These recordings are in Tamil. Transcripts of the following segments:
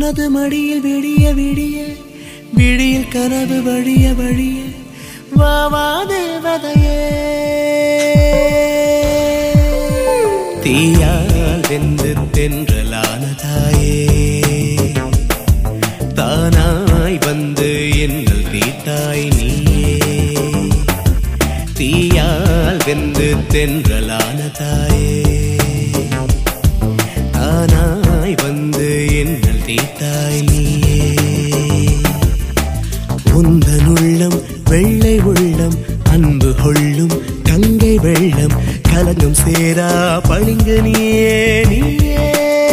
உனது மடியில் விடிய விடிய விடியில் கனவு வழிய வழிய வா வா தேவதையே தீயால் வெந்து தென்றலான தாயே தானாய் வந்து என்னல் தீட்டாய் நீயே தீயால் வெந்து தென்றலான தாயே தானாய் வந்து என்னல் தீட்டாய் நீயே உந்தன் உள்ளம் வெள்ளை உள்ளம் அன்பு கொள்ளும் கங்கை வெள்ளம் கலங்கும் சேரா பளிங்கு நீயே நீயே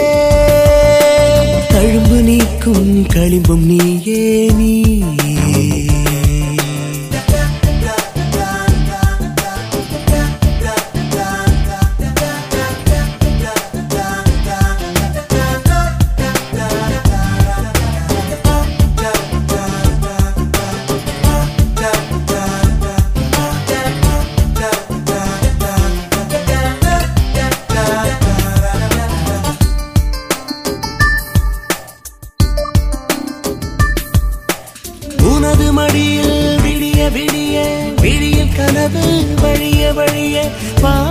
தழும்பு நீக்கும் களிம்பும் நீயே நீயே உனது மடியில் விடிய விடிய விடிய கனவு வழிய வழிய வா